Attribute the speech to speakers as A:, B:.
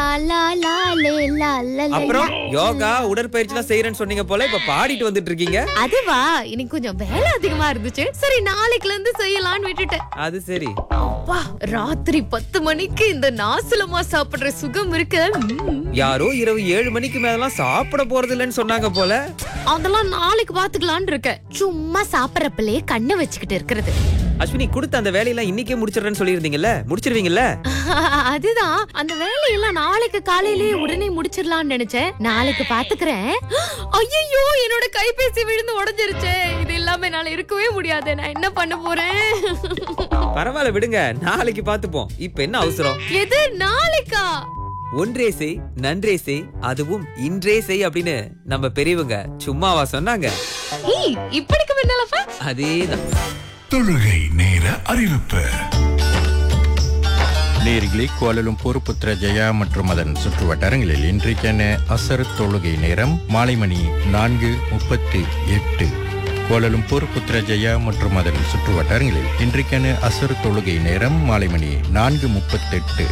A: லா லா லா லே லா லா லே.
B: அப்புறம் யோகா உடற்பயிற்சி எல்லாம் செய்யறேன்னு சொன்னீங்க போல இப்ப பாடிட்டு வந்துட்டு இருக்கீங்க
A: அதுவா இன்னைக்கு கொஞ்சம் வேலை அதிகமா இருந்துச்சு சரி நாளைக்குல இருந்து செய்யலாம்னு விட்டுட்டேன்
B: அது சரி
A: அப்பா ராத்திரி பத்து மணிக்கு இந்த நாசலமா சாப்பிடுற சுகம் இருக்கு ம்.
B: யாரோ இரவு ஏழு மணிக்கு மேலாம் சாப்பிட போறது இல்லைன்னு சொன்னாங்க போல
A: அதெல்லாம் நாளைக்கு பாத்துக்கலாம்னு இருக்கேன் சும்மா சாப்பிடறப்பலே கண்ணை வச்சுக்கிட்டு இருக்கிறது
B: அஸ்வினி கொடுத்த அந்த வேலையெல்லாம் இன்னைக்கே முடிச்சிடுறேன்னு சொல்லியிருந்தீங்கல்ல முடிச்சிருவீங்கல்ல
A: அதுதான் அந்த வேலையெல்லாம் நாளைக்கு காலையிலேயே உடனே முடிச்சிடலாம்னு நினைச்சேன் நாளைக்கு பாத்துக்கிறேன் ஐயோ என்னோட கைபேசி விழுந்து உடைஞ்சிருச்சே இது இல்லாம என்னால இருக்கவே முடியாது நான் என்ன பண்ண போறேன்
B: பரவாயில்ல விடுங்க நாளைக்கு பாத்துப்போம் இப்ப என்ன அவசரம்
A: எது நாளைக்கா
B: ஒன்றே செய் நன்றே செய் அதுவும் இன்றே செய் அப்படின்னு நம்ம பெரியவங்க சும்மாவா சொன்னாங்க
A: ஏய் இப்படிக்கு முன்னாலப்பா
B: அதேதான்
C: தொழுகை நேர அறிவிப்பு
D: நேரிகளே கோலலும்பூர் புத்ரஜயா மற்றும் அதன் சுற்று வட்டாரங்களில் இன்றைக்கான அசர் தொழுகை நேரம் மாலை மணி நான்கு முப்பத்தி எட்டு கோலலும்பூர் புத்ரஜயா மற்றும் அதன் சுற்று வட்டாரங்களில் இன்றைக்கான அசர் தொழுகை நேரம் மாலை மணி நான்கு முப்பத்தெட்டு